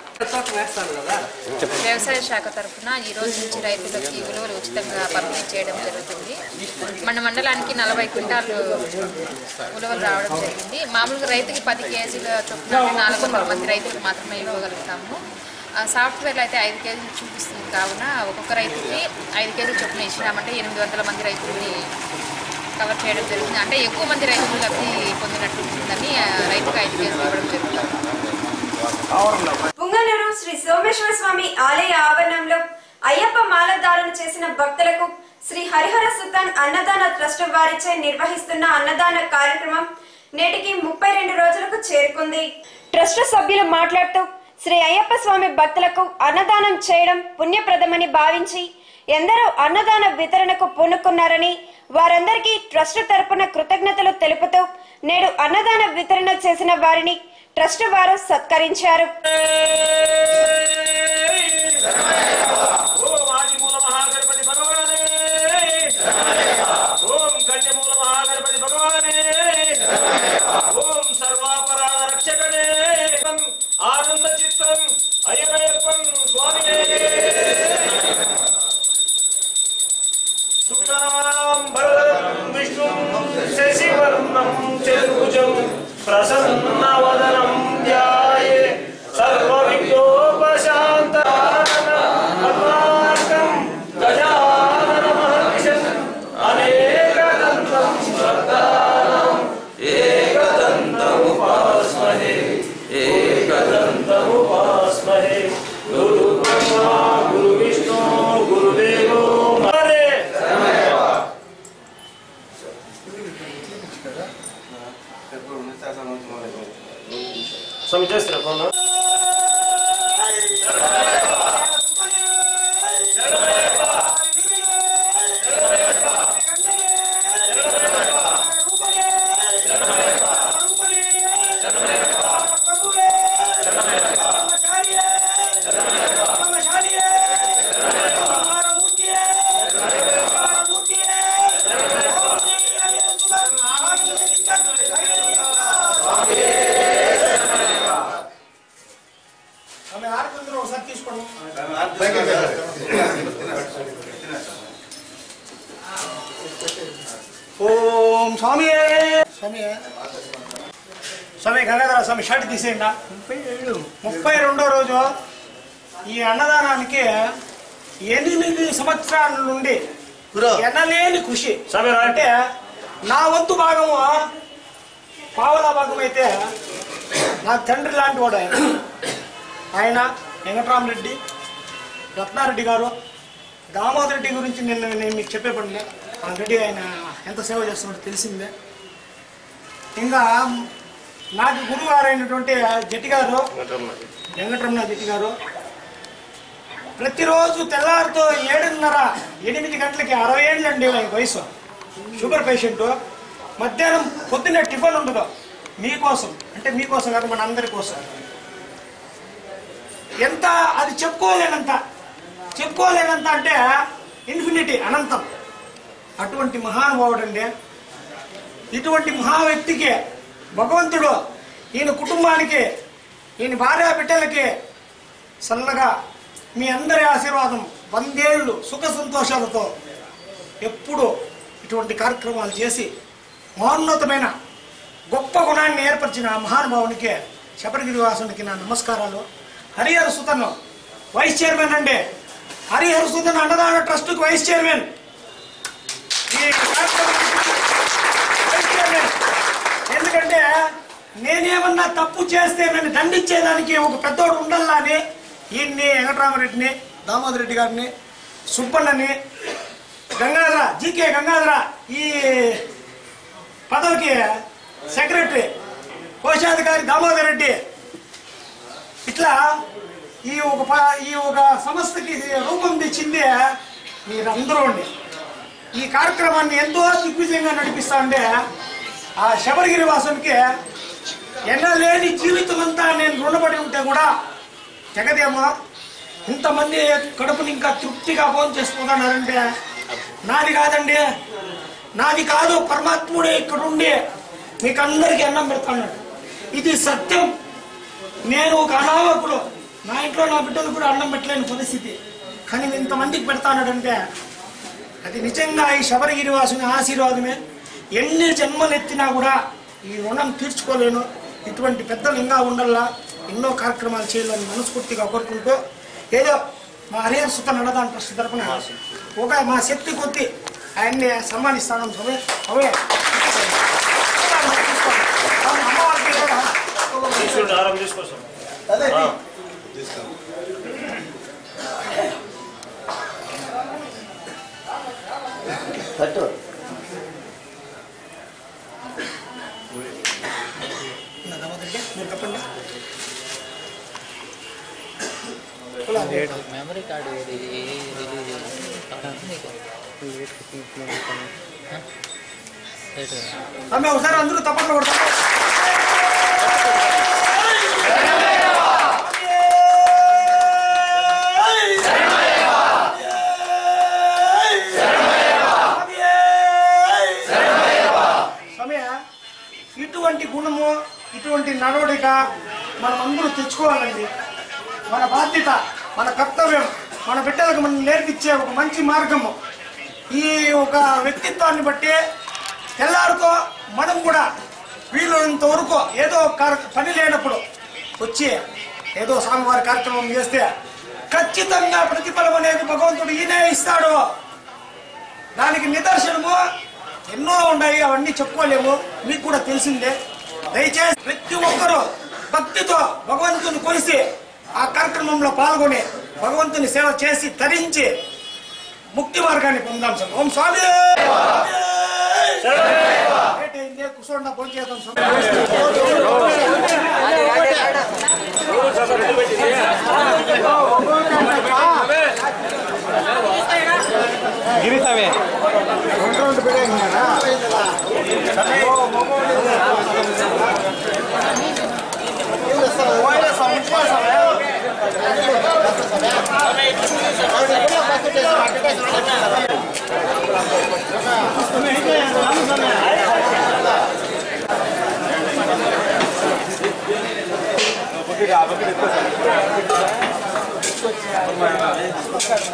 వ్యవసాయ శాఖ తరఫున ఈ రోజు నుంచి రైతులకి విలువలు ఉచితంగా పంపిణీ చేయడం జరుగుతుంది మన మండలానికి నలభై క్వింటాలు ఉలువలు రావడం జరిగింది మామూలుగా రైతుకి పది కేజీల చొప్పున నాలుగు వందల మంది రైతులకు మాత్రమే ఇవ్వగలుగుతాము ఆ సాఫ్ట్వేర్లో అయితే ఐదు కేజీలు చూపిస్తుంది కావున ఒక్కొక్క రైతుకి ఐదు కేజీలు చొప్పున ఇచ్చినామంటే ఎనిమిది వందల మంది రైతుల్ని కవర్ చేయడం జరుగుతుంది అంటే ఎక్కువ మంది రైతులు లబ్ధి పొందినట్టు ఉంటుందని ఆ, రైతుకు ఐదు కేజీలు ఇవ్వడం జరుగుతుంది పుంగనూరు శ్రీ సోమేశ్వర స్వామి ఆలయ ఆవరణంలో అయ్యప్ప మాలధారణ చేసిన భక్తులకు శ్రీ హరిహర సుల్తాన్ అన్నదాన ట్రస్ట్ వారిచే నిర్వహిస్తున్న అన్నదాన కార్యక్రమం నేటికి ముప్పై రెండు రోజులకు చేరుకుంది ట్రస్ట్ సభ్యులు మాట్లాడుతూ శ్రీ అయ్యప్ప స్వామి భక్తులకు అన్నదానం చేయడం పుణ్యప్రదమని భావించి ఎందరో అన్నదాన వితరణకు పూనుకున్నారని వారందరికీ ట్రస్ట్ తరపున కృతజ్ఞతలు తెలుపుతూ నేడు అన్నదాన వితరణ చేసిన వారిని ట్రస్ట్ వారు సత్కరించారు ఓం ఆదిమూల మహాగణపతి భగవానే ఓం కన్యమూల మహాగణపతి భగవానే ఓం సర్వాపరాధ రక్షకనే ఆనంద చిత్తం అయ్యప్పం స్వామినే శుక్లాంబరదరం విష్ణుం శశివర్ణం చతుర్భుజం ప్రసన్నవదనం ధ్యాయే సర్వవిఘ్నోపశాంతమార్గం గజానన మహర్షం అనేకదంతం శ్రద్ధానం ఏకదంతముపాస్మహే ఏకదంతముపాస్మహే గురు బ్రహ్మా గురు విష్ణు గురుదేవో మహరే ఓం స్వామి స్వామి స్వామి గంగాధర స్వామి షర్ట్ తీసేయండి ముప్పై రెండో రోజు ఈ అన్నదానానికి ఎనిమిది సంవత్సరాల నుండి ఎనలేని కృషి అంటే నా వంతు భాగము పావలా భాగం అయితే నా తండ్రి లాంటి వాడు ఆయన ఆయన వెంకటరామరెడ్డి రత్నారెడ్డి గారు దామోదర్ రెడ్డి గురించి నిన్న నేను మీకు చెప్పే పనిలే ఆల్రెడీ ఆయన ఎంత సేవ చేస్తున్నాడో తెలిసిందే ఇంకా నాకు గురువు గారు అయినటువంటి జట్టి గారు వెంకటరమణ జట్టి గారు ప్రతిరోజు తెల్లారితో ఏడున్నర ఎనిమిది గంటలకి అరవై ఏళ్ళు అండి ఆయన వయసు షుగర్ పేషెంట్ మధ్యాహ్నం పొద్దున్నే టిఫిన్ ఉండదు మీకోసం అంటే మీకోసం కాదు మన అందరి కోసం ఎంత అది చెప్పుకోలేనంత చెప్పుకోలేనంత అంటే ఇన్ఫినిటీ అనంతం అటువంటి మహానుభావుడు అండి ఇటువంటి మహా వ్యక్తికి భగవంతుడు ఈయన కుటుంబానికి ఈయన భార్య బిడ్డలకి చల్లగా మీ అందరి ఆశీర్వాదం వందేళ్ళు సుఖ సంతోషాలతో ఎప్పుడు ఇటువంటి కార్యక్రమాలు చేసి మహోన్నతమైన గొప్ప గుణాన్ని ఏర్పరిచిన ఆ మహానుభావునికి శబరిగిరి వాసునికి నా నమస్కారాలు హరిహర సుతను వైస్ చైర్మన్ అండి హరిహర సుతన్ అన్నదాన ట్రస్ట్కి వైస్ చైర్మన్ ఈ కార్యక్రమానికి వైస్ చైర్మన్ ఎందుకంటే నేనేమన్నా తప్పు చేస్తే నన్ను దండించేదానికి ఒక పెద్దోడు ఉండాలా అని ఈయన్ని వెంకటరామరెడ్డిని దామోదర్ రెడ్డి గారిని సుబ్బన్నని గంగాధర జీకే గంగాధర ఈ పదవికి సెక్రటరీ కోశాధికారి దామోదర్ రెడ్డి ఇట్లా ఈ ఒక ప- ఈ ఒక సంస్థకి రూపం తెచ్చింది మీరందరూ అండి ఈ కార్యక్రమాన్ని ఎంతో దిగ్విజయంగా నడిపిస్తా ఉంటే ఆ శబరిగిరి వాసునికి ఎన్నలేని జీవితం అంతా నేను రుణపడి ఉంటే కూడా జగదేమో ఇంతమంది కడుపుని ఇంకా తృప్తిగా భోజనం చేసుకుంటున్నారంటే నాది కాదండి నాది కాదు పరమాత్ముడే ఇక్కడ ఉండి మీకు అందరికీ అన్నం పెడతాడు ఇది సత్యం నేను ఒక అనామకుడు నా ఇంట్లో నా బిడ్డలు కూడా అన్నం పెట్టలేని పరిస్థితి కానీ ఇంతమందికి పెడతానంటే అది నిజంగా ఈ శబరిగిరి వాసుని ఆశీర్వాదమే ఎన్ని జన్మలు ఎత్తినా కూడా ఈ రుణం తీర్చుకోలేను ఇటువంటి పెద్దలు ఇంకా ఉండల్లా ఎన్నో కార్యక్రమాలు చేయాలని మనస్ఫూర్తిగా కోరుకుంటూ ఏదో మా హరిహర సుత నడదాని ట్రస్ట్ తరపున ఒక మా శక్తి కొద్ది ఆయన్ని సన్మానిస్తాను అవే అవే అమ్మవారికి కూడా తీసుకుంటే ఆరాం తీసుకొస్తాం అదే మీరు చెప్పండి మెమరీ కార్డు ఆమె ఒకసారి అందరూ తప్పట్లు కొడతారు సమయ ఇటువంటి గుణము ఇటువంటి నడవడిక మనం అందరూ తెచ్చుకోవాలండి మన బాధ్యత మన కర్తవ్యం మన బిడ్డలకు మనం నేర్పించే ఒక మంచి మార్గము ఈ ఒక వ్యక్తిత్వాన్ని బట్టి తెల్లారితో మనం కూడా వీలున్నంత వరకు ఏదో కార్- పని లేనప్పుడు వచ్చి ఏదో స్వామివారి కార్యక్రమం చేస్తే ఖచ్చితంగా ప్రతిఫలం అనేది భగవంతుడు ఈయనే ఇస్తాడు దానికి నిదర్శనము ఎన్నో ఉన్నాయి అవన్నీ చెప్పుకోలేము మీకు కూడా తెలిసిందే దయచేసి ప్రతి ఒక్కరూ భక్తితో భగవంతుని కొలిసి ఆ కార్యక్రమంలో పాల్గొని భగవంతుని సేవ చేసి తరించి ముక్తి మార్గాన్ని పొందాం సార్ ఓం స్వామి లేట్ అయింది, కూర్చోండి భోజనం చేద్దాం గిరితమే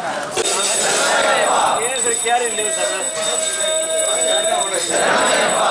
క్యారీ లేదు సార్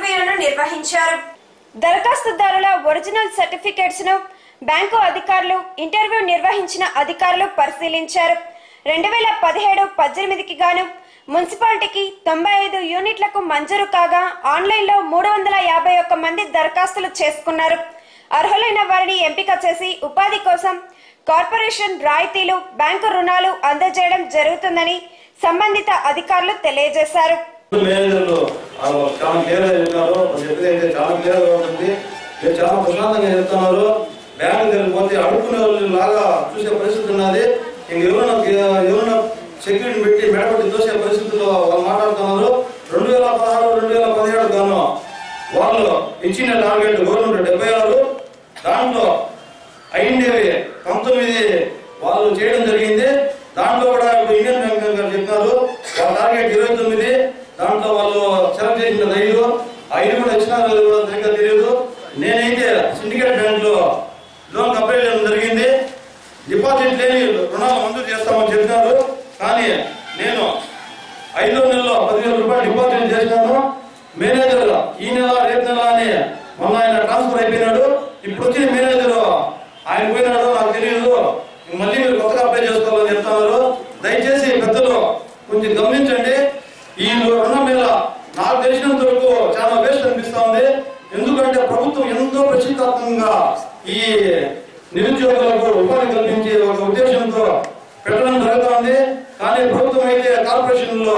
ఇంటర్వ్యూలను నిర్వహించారు దరఖాస్తుదారుల ఒరిజినల్ సర్టిఫికేట్స్ ను బ్యాంకు అధికారులు ఇంటర్వ్యూ నిర్వహించిన అధికారులు పరిశీలించారు రెండు వేల పదిహేడు పద్దెనిమిదికి గాను మున్సిపాలిటీకి తొంభై ఐదు యూనిట్లకు మంజూరు కాగా ఆన్లైన్లో మూడు వందల యాభై ఒక్క మంది దరఖాస్తులు చేసుకున్నారు అర్హులైన వారిని ఎంపిక చేసి ఉపాధి కోసం కార్పొరేషన్ రాయితీలు బ్యాంకు రుణాలు అందజేయడం జరుగుతుందని సంబంధిత అధికారులు తెలియజేశారు మేనేజర్లు ఆ, చాలా క్లియర్ గా చెప్పినారు వాళ్ళు చెప్పేది అయితే చాలా క్లియర్ గా ఉంటుంది మీరు చాలా ప్రశాంతంగా చెప్తున్నారు బ్యాంకు దగ్గరికి పోతే అడుక్కునే వాళ్ళు లాగా చూసే పరిస్థితి ఉన్నది ఇంక ఎవరైనా ఎవరైనా సెక్యూరిటీ పెట్టి మెడపట్టి చూసే పరిస్థితుల్లో వాళ్ళు మాట్లాడుతున్నారు రెండు వేల పదహారు రెండు వేల పదిహేడు గాను వాళ్ళు ఇచ్చిన టార్గెట్ గవర్నమెంట్ డెబ్బై ఆరు దాంట్లో అయిండేవి పంతొమ్మిది వాళ్ళు చేయడం జరిగింది దాంట్లో కూడా ఇప్పుడు ఇండియన్ బ్యాంక్ గారు చెప్పినారు వాళ్ళ టార్గెట్ ఇరవై తొమ్మిది దాంట్లో వాళ్ళు సెలెక్ట్ చేసిన ఐదు ఆ ఐదు కూడా ఇచ్చినారు లేదో కూడా సరిగ్గా తెలియదు నేనైతే సిండికేట్ బ్యాంక్ లో లోన్ అప్లై చేయడం జరిగింది డిపాజిట్ లేని రుణాలు మంజూరు చేస్తామని చెప్పినారు కానీ నేను ఐదో నెలలో పదివేల రూపాయలు డిపాజిట్ చేసినాను మేనేజర్ ఈ నెల రేపు నెల అని మొన్న ఆయన ట్రాన్స్ఫర్ అయిపోయినాడు ఇప్పుడు వచ్చిన మేనేజర్ ఆయన పోయినాడు నాకు తెలియదు మళ్ళీ మీరు కొత్తగా అప్లై చేసుకోవాలని చెప్తున్నారు దయచేసి పెద్దలు కొంచెం గమనించండి ఈ రుణం మీద నాకు తెలిసినంత వరకు చాలా వేస్ట్ అనిపిస్తా ఉంది ఎందుకంటే ప్రభుత్వం ఎంతో ప్రతిష్టాత్మకంగా ఈ నిరుద్యోగులకు ఉపాధి కల్పించే ఒక ఉద్దేశంతో పెట్టడం జరుగుతోంది కానీ ప్రభుత్వం అయితే కార్పొరేషన్లో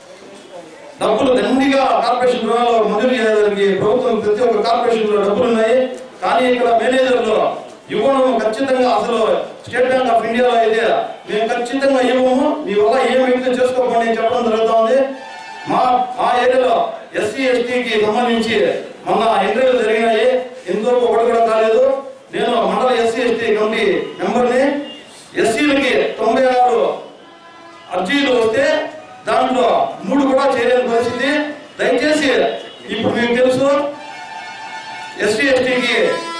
డబ్బులు దండిగా కార్పొరేషన్ రుణాలు మంజూరు చేయడానికి ప్రభుత్వం ప్రతి ఒక్క కార్పొరేషన్ లో డబ్బులు ఉన్నాయి కానీ ఇక్కడ మేనేజర్లు ఇవ్వడం ఖచ్చితంగా అసలు స్టేట్ బ్యాంక్ ఆఫ్ ఇండియాలో అయితే మేము ఖచ్చితంగా ఇవ్వము మీ వల్ల ఏమైతే చేసుకోకండి అని చెప్పడం జరుగుతోంది మా మా ఏరియాలో ఎస్సీ ఎస్టీకి సంబంధించి మొన్న ఇంటర్వ్యూలు జరిగినాయి ఇంతవరకు ఒకటి కూడా కాలేదు నేను మండల ఎస్సీ ఎస్టీ కమిటీ మెంబర్ని ఎస్సీలకి తొంభై ఆరు అర్జీలు వస్తే దాంట్లో మూడు కూడా చేయలేని పరిస్థితి దయచేసి ఇప్పుడు మీకు తెలుసు ఎస్టీ ఎస్టీకి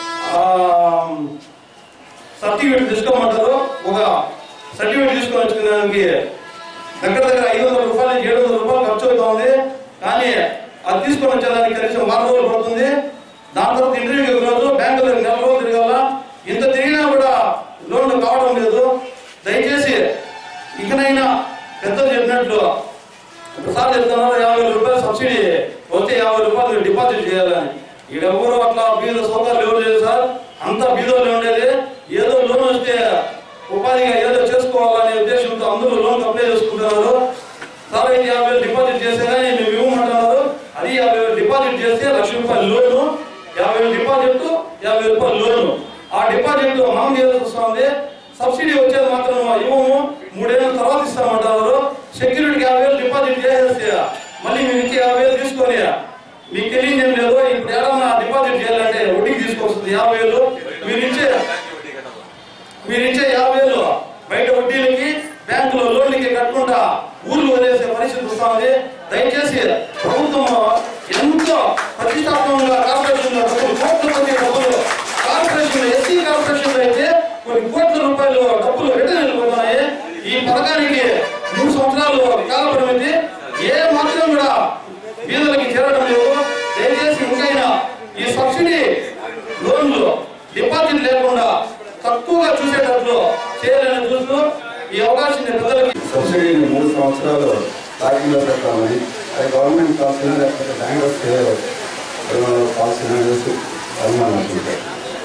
సర్టిఫికేట్ తీసుకోమంటారు ఒక సర్టిఫికేట్ తీసుకొని వచ్చుకోవడానికి దగ్గర దగ్గర ఐదు వందల రూపాయలు నుంచి ఏడు వందల రూపాయలు ఖర్చు అవుతుంది కానీ అది తీసుకొని వచ్చేదానికి కనీసం వారం రోజులు పడుతుంది దాని తర్వాత ఇంటర్వ్యూకి రోజు బ్యాంకులో నెల రోజులు తిరగాల ఇంత తిరిగినా కూడా లోన్లు కావడం లేదు దయచేసి ఇకనైనా పెద్దలు చెప్పినట్లు ఒకసారి చెప్తున్నారు యాభై వేల రూపాయలు సబ్సిడీ వస్తే యాభై రూపాయలు మీరు డిపాజిట్ చేయాలని ఈడెవరు అట్లా బీద సోదరులు ఎవరు లేదు సార్ అంతా బీదోళ్ళు ఉండేది ఏదో లోన్ వస్తే ఉపాధిగా ఏదో చేసుకోవాలనే ఉద్దేశంతో అందరూ లోన్ అప్లై చేసుకుంటున్నారు సార్ అయితే యాభై వేలు డిపాజిట్ చేస్తే కానీ మేము ఇవ్వమంటున్నారు అది యాభై వేలు డిపాజిట్ చేస్తే లక్ష రూపాయలు లోను యాభై వేలు డిపాజిట్ యాభై రూపాయలు లోను ఆ డిపాజిట్ మనం చేయాల్సి వస్తుంది సబ్సిడీ వచ్చేది మాత్రం ఇవ్వము మూడేళ్ళ తర్వాత ఇస్తామంటారు సెక్యూరిటీకి యాభై వేలు డిపాజిట్ చేసేస్తే మళ్ళీ మీరు ఇచ్చే యాభై వేలు తీసుకొని మీకు తెలియదు ఏం లేదు ఇప్పుడు ఏదన్నా డిపాజిట్ చేయాలంటే వడ్డీకి తీసుకొస్తుంది యాభై వేలు మీరు ఇచ్చే మీరు ఇచ్చే యాభై వేలు బయట వడ్డీలకి బ్యాంకులో లోన్లకి కట్టుకుంటా ఊర్లు వదిలేసే పరిస్థితి వస్తుంది దయచేసి ప్రభుత్వం ఎంతో ప్రతిష్టాత్మకంగా కార్పొరేషన్ డబ్బులు కోట్ల మంది డబ్బులు కార్పొరేషన్ ఎస్సీ కార్పొరేషన్ అయితే కొన్ని కోట్ల రూపాయలు డబ్బులు రిటర్న్ వెళ్ళిపోతున్నాయి ఈ పథకానికి మూడు సంవత్సరాలు కాల పరిమితి ఏ మాత్రం కూడా బీదలకి చేరడం లేదు దయచేసి ఇంకైనా ఈ సబ్సిడీ లోన్లు డిపాజిట్ లేకుండా తక్కువగా చూసేటట్లు చేయాలని చూస్తూ ఈ అవకాశాన్ని పెద్దలకి సబ్సిడీని మూడు సంవత్సరాలు లాగింగ్లో పెట్టామని అది గవర్నమెంట్ పాలసీ లేకపోతే బ్యాంక్ పాలసీ అనేసి అనుమానం అనుకుంటారు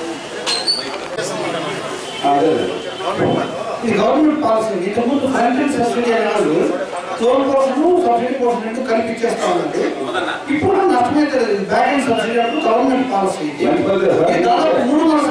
అదే ఇది గవర్నమెంట్ పాలసీ ఇంతకుముందు ఫ్రంటెండ్ సబ్సిడీ అన్నారు తోలు కోసం సబ్సిడీ కోసం రెండు కలిపి ఇచ్చేస్తా ఉన్నది ఇప్పుడు నష్టమైతే బ్యాక్ అండ్ సబ్సిడీ అప్పుడు గవర్నమెంట్ పాలసీ ఇది ఇది దాదాపు మూడు వందల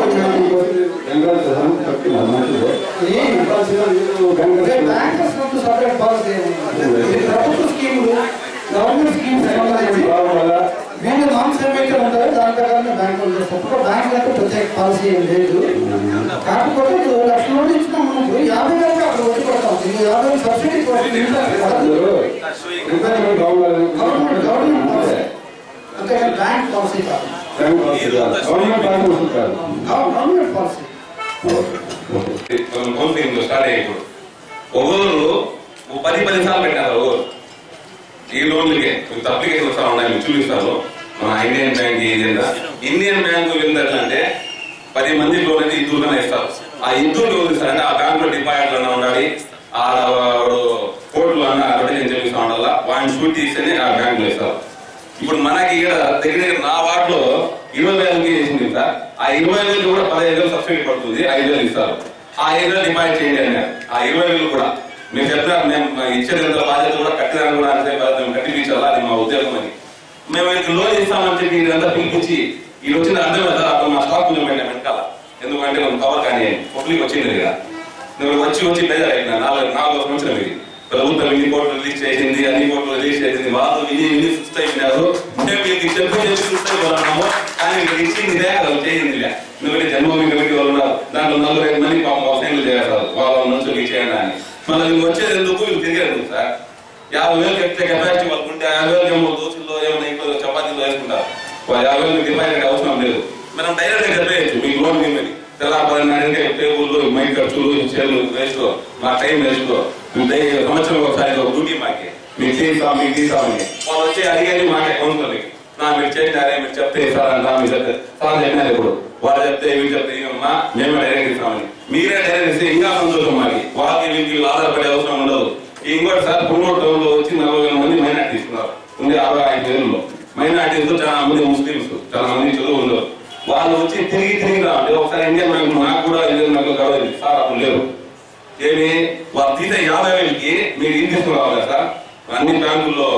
సంవత్సరాలు బ్యాంకర్స్ నుంచి సపరేట్ పాలసీ ఇది ప్రభుత్వ స్కీములు గవర్నమెంట్ స్కీమ్స్ సంబంధించి వీళ్ళు నామ్స్ ఏమైతే ఉంటాయో దాని ప్రకారమే బ్యాంకులు చేస్తారు బ్యాంక్ అంటే ప్రత్యేక పాలసీ ఏం లేదు కాకపోతే ఇది ఓ లక్ష రోజులు ఇచ్చినా మనకు యాభై వేలకి అక్కడ వచ్చి పడతాం ఇది యాభై వేలు సబ్సిడీ గవర్నమెంట్ గవర్నమెంట్ పాలసీ అంటే బ్యాంక్ పాలసీ కాదు గవర్నమెంట్ పాలసీ కౌన్సిలింగ్ స్టార్ట్ అయ్యాయి ఇప్పుడు ఒక్కొక్కరు ఓ పది పది సార్లు పెట్టారు ఒక్కొక్కరు ఈ లోన్లకే కొంచెం అప్లికేషన్ వస్తా ఉన్నాయి మీరు చూపిస్తారు మన ఇండియన్ బ్యాంక్ ఏదైనా ఇండియన్ బ్యాంకు ఏంటంటే పది మంది లోన్ అయితే ఇద్దరుగానే ఇస్తారు ఆ ఇద్దరు ఎవరు ఇస్తారంటే ఆ బ్యాంక్ లో డిపాజిట్ అన్న ఉండాలి ఆ కోర్టులో అన్న అడ్వర్టైజ్ చేపిస్తా ఉండాలా వాడిని షూట్ తీస్తేనే ఆ బ్యాంక్ లో ఇస్తారు ఇప్పుడు మనకి ఇక్కడ దగ్గర దగ్గర నా వార్డులో ఇరవై వేలకి వేసింది సార్ ఆ ఇరవై వేలు కూడా పదహైదు వేలు సబ్సిడీ పడుతుంది ఐదు వేలు ఇస్తారు ఆ ఐదు వేలు డిపాజిట్ చేయండి అన్నారు ఆ ఇరవై వేలు కూడా మీరు చెప్పినారు మేము ఇచ్చేది ఎంత బాధ్యత కూడా కట్టిదాన్ని కూడా అంతే బాధ్యత మేము కట్టిపించాలా అది మా ఉద్యోగం అని మేము వీళ్ళకి లోన్ ఇస్తామని చెప్పి ఇదంతా పిలిపించి ఈ వచ్చిన అర్థం కదా అప్పుడు మా స్టాక్ కొంచెం పెట్టాం వెనకాల ఎందుకంటే మనం కవర్ కానీ పబ్లిక్ వచ్చింది కదా నువ్వు వచ్చి వచ్చి బేజారు అయినా నాలుగు నాలుగో సంవత్సరం ఇది ప్రభుత్వం ఇన్ని కోట్లు రిలీజ్ చేసింది అన్ని కోట్లు రిలీజ్ చేసింది వాళ్ళు విని విని సుస్థ అయిపోయినారు అంటే మీకు చెప్పి చెప్పి సుస్థ అయిపోతున్నాము కానీ మీకు ఇచ్చిందిలే అది చేయిందిలే నువ్వు జన్మభూమి కమిటీ వాళ్ళు ఉన్నారు దాంట్లో నలుగురు ఐదు మంది పాపం అవసరం చేస్తారు వాళ్ళ నుంచి మీకు చేయండి అని మళ్ళీ నువ్వు వచ్చేది ఎందుకు వీళ్ళు తిరిగారు సార్ యాభై వేలు కట్టే కెపాసిటీ వాళ్ళకు ఉంటే యాభై వేలు ఏమో దోశల్లో ఏమో ఇంట్లో చపాతీలో వేసుకుంటారు వాళ్ళు యాభై వేలు డిపాజిట్ అవసరం లేదు మనం డైరెక్ట్ గా చెప్పేయచ్చు మీకు లోన్ ఇవ్వమని తెల్లాపడినాడంటే టేబుల్ మైక్ ఖర్చులు చేతులు వేస్ట్ మా టైం వేస్ట్ సంవత్సరం ఒకసారి ఒక డ్యూటీ మాకి మీకు తీసాం మీకు తీసామని వాళ్ళు వచ్చి అడిగేది మాకే కౌన్సిలర్కి నా మీరు చేసినారే మీరు చెప్తే సార్ అంటా మీరు చెప్తే సార్ చెప్పినారు ఇప్పుడు వాళ్ళు చెప్తే వీళ్ళు చెప్తే ఏమమ్మా మేమే డైరెక్ట్ ఇస్తామని మీరే డైరెక్ట్ ఇస్తే ఇంకా సంతోషం మాకి వాళ్ళకి వీళ్ళకి వీళ్ళు ఆధారపడే అవసరం ఉండదు ఇంకోటి సార్ పుల్మూరు టౌన్ లో వచ్చి నలభై వేల మంది మైనార్టీ తీసుకున్నారు ఉంది అరవై ఐదు వేలలో మైనార్టీస్ చాలా మంది ముస్లింస్ చాలా మంది చదువు ఉన్నారు వాళ్ళు వచ్చి తిరిగి తిరిగి రావండి ఒకసారి ఇండియన్ బ్యాంక్ నాకు కూడా ఇండియన్ బ్యాంక్ గడవలేదు సార్ అప్పుడు లేరు ఏమి వాళ్ళు తీసే యాభై వేలకి మీరు ఏం తీసుకుని రావాలి సార్ అన్ని బ్యాంకుల్లో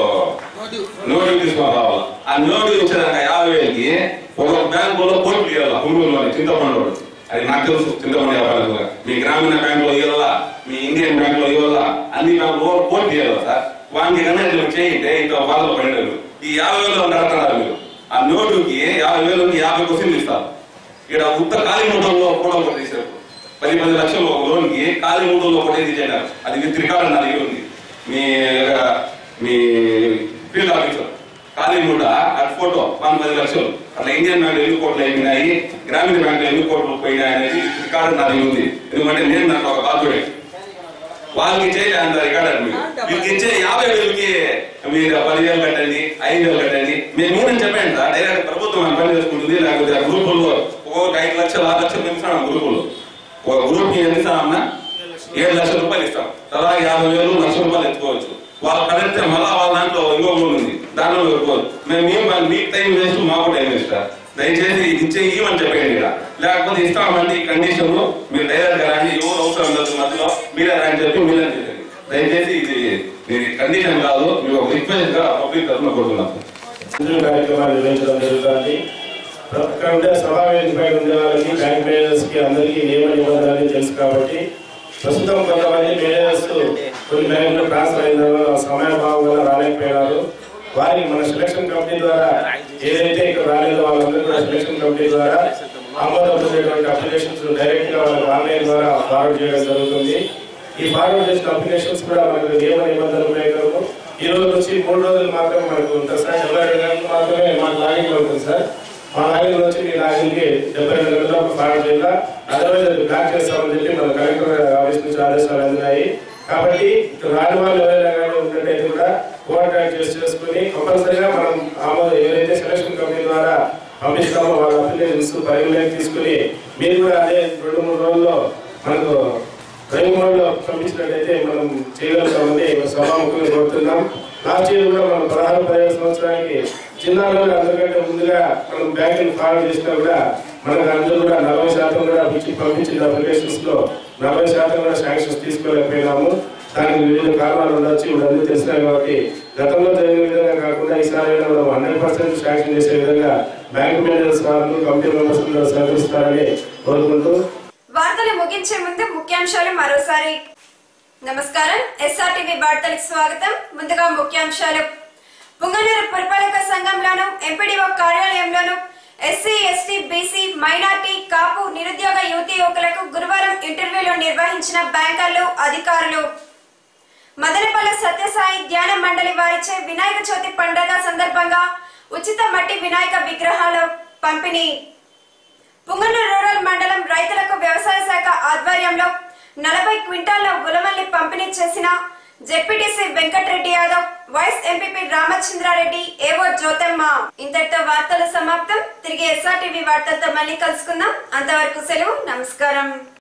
నోటు తీసుకుని రావాలి ఆ నోటు ఇచ్చేదాకా యాభై వేలకి ఒక బ్యాంకులో కోర్టు ఇవ్వాలి హుండూరులో చింతపండు రోడ్డు. అది నాకు తెలుసు చింతపండు వ్యాపారం మీ గ్రామీణ బ్యాంకులో ఇవ్వాలా మీ ఇండియన్ బ్యాంకులో ఇవ్వాలా అన్ని బ్యాంకులో కోర్టు ఇవ్వాలి సార్ వానికి కన్నా ఇట్లా చేయంటే ఇంకా బాధలు పడినారు ఈ యాభై వేలు కడుతున్నారు మీరు ఆ నోటుకి యాభై వేలకి యాభై క్వశ్చన్లు ఇస్తారు ఇక్కడ ఉత్త ఖాళీ మూటల్లో కూడా ఒకటి తీశారు పది పది లక్షలు ఒక లోన్ కి ఖాళీ మూటల్లో ఒకటే తీసేనారు అది విత్ రికార్డ్ నా దగ్గర ఉంది మీ మీ ఫీల్డ్ ఆఫీసర్ ఖాళీ మూట అటు ఫోటో వన్ పది లక్షలు అట్లా ఇండియన్ బ్యాంక్ ఎన్ని కోట్లు అయినాయి గ్రామీణ బ్యాంక్ ఎన్ని కోట్లు పోయినాయి అనేది రికార్డు నా దగ్గర ఉంది ఎందుకంటే నేను నాకు ఒక బాధ్యుడే వాళ్ళకి ఇచ్చే అంత రికార్డ్ అండి మీరు వీళ్ళకి ఇచ్చే యాభై వేలకి మీరు పదివేలు కట్టండి ఐదు వేలు కట్టండి మేము మూడని చెప్పండి సార్ డైరెక్ట్ ప్రభుత్వం మన పని చేసుకుంటుంది లేకపోతే ఆ గ్రూపుల్లో ఒక్కొక్క ఐదు లక్షలు ఆరు లక్షలు పెంచుతాం గ్రూపుల్లో ఒక గ్రూప్ కి ఎంత ఇస్తామన్నా ఏడు లక్షల రూపాయలు ఇస్తాం తలా యాభై వేలు లక్ష రూపాయలు ఎత్తుకోవచ్చు వాళ్ళు కడితే మళ్ళా వాళ్ళ దాంట్లో ఇంకో లోన్ ఉంది దాంట్లో పెట్టుకోవచ్చు మేము మేము మీకు టైం వేస్ట్ మాకు టైం వేస్ట్ సార్ దయచేసి ఇచ్చే ఇవ్వని చెప్పండి ఇక్కడ లేకపోతే ఇస్తామంటే ఈ కండిషన్ మీరు డైరెక్ట్ గా రండి ఎవరు అవసరం లేదు మధ్యలో మీరే రండి చెప్పి మీరే చేయండి దయచేసి ఇది ఇది కండిషన్ కాదు మీరు ఒక రిక్వెస్ట్ గా పబ్లిక్ తరఫున కోరుతున్నాం మంజూరు కార్యక్రమాలు నిర్వహించడం జరుగుతుంది ఇక్కడ ఉండే సభా వేదికపై ఉండే వాళ్ళకి బ్యాంక్ మేనేజర్స్ కి అందరికీ నియమ నిబంధనలు తెలుసు కాబట్టి ప్రస్తుతం కొంతమంది మేనేజర్స్ కొన్ని బ్యాంకులు ట్రాన్స్ఫర్ అయిన వల్ల సమయభావం వల్ల రాలేకపోయినారు వారికి మన సెలక్షన్ కమిటీ ద్వారా ఏదైతే ఇక్కడ రాలేదో వాళ్ళందరూ కూడా సెలక్షన్ కమిటీ ద్వారా ఆమోదం పొందేటువంటి అప్లికేషన్స్ డైరెక్ట్ గా వాళ్ళకి ఆన్లైన్ ద్వారా ఫార్వర్డ్ చేయడం జరుగుతుంది ఈ ఫార్వర్డ్ చేసిన అప్లికేషన్స్ కూడా మనకు నియమ నిబంధనలు ప్రకారం ఈ రోజు నుంచి మూడు రోజులు మాత్రమే మనకు ఉంటుంది సార్ డెబ్బై రెండు గంటలు మాత్రమే మాకు లాగిన్ ఉంటుంది సార్ మా లాగిన్ వచ్చి మీ లాగిన్కి డెబ్బై రెండు గంటల ఫార్వర్డ్ చేయాలా అదర్వైజ్ అది బ్లాక్ చేస్తామని చెప్పి మన కలెక్టర్ ఆఫీస్ నుంచి ఆదేశాలు అందినాయి కాబట్టి ఇక్కడ రాని వాళ్ళు ఎవరైనా కానీ ఉన్నట్టయితే కూడా కోఆర్డినేట్ చేసి చేసుకుని కంపల్సరీగా మనం ఆమోదం ఏదైతే సెలక్షన్ కమిటీ ద్వారా పంపిస్తామో వాళ్ళ అప్లికేషన్స్ పరిగణలోకి తీసుకుని మీరు కూడా అదే రెండు మూడు రోజుల్లో మనకు డ్రైవింగ్ మోడ్ లో పంపించినట్టయితే మనం చేయగలుగుతామని సభాముఖంగా కోరుతున్నాం లాస్ట్ ఇయర్ కూడా మనం పదహారు పదిహేడు సంవత్సరానికి చిన్నారులు అందరికంటే ముందుగా మనం బ్యాంకులు ఫార్వర్డ్ చేసినా కూడా మనకు అందరూ కూడా నలభై శాతం కూడా పిచ్చి పంపించిన అప్లికేషన్స్ లో నలభై శాతం కూడా శాంక్షన్స్ తీసుకోలేకపోయినాము దానికి వివిధ కారణాలు ఉండొచ్చు ఇప్పుడు అందరూ తెలిసినాయి కాబట్టి గతంలో జరిగిన విధంగా కాకుండా ఈసారి మనం హండ్రెడ్ పర్సెంట్ శాంక్షన్ చేసే విధంగా బ్యాంక్ మేనేజర్స్ వారు కమిటీ మెంబర్స్ కూడా సహకరిస్తారని కోరుకుంటూ వార్తలు ముగించే ముందు ముఖ్యాంశాలు మరోసారి నమస్కారం ఎస్ఆర్టీవీ వార్తలకు స్వాగతం ముందుగా ముఖ్యాంశాలు పుంగనూరు పురపాలక సంఘంలోను ఎంపీడీఓ కార్యాలయంలోను SC ST BC minority Kapu నిరుద్యోగ యువతి యువకులకు గురువారం ఇంటర్వ్యూలు నిర్వహించిన బ్యాంకర్లు అధికారులు మదనపల్లి సత్యసాయి ధ్యాన మండలి వారిచే వినాయక చవితి పండుగ సందర్భంగా ఉచిత మట్టి వినాయక విగ్రహాల పంపిణీ పుంగనూరు రూరల్ మండలం రైతులకు వ్యవసాయ శాఖ ఆధ్వర్యంలో నలభై క్వింటాల ఉలవల్లి పంపిణీ చేసిన ZPTC Venkatareddy Yadav vice MPP Ramachandrareddy AO Jyothamma ఇంతటితో వార్తలు సమాప్తం తిరిగి ఎస్ఆర్టీవీ వార్తలతో మళ్ళీ కలుసుకుందాం అంతవరకు సెలవు నమస్కారం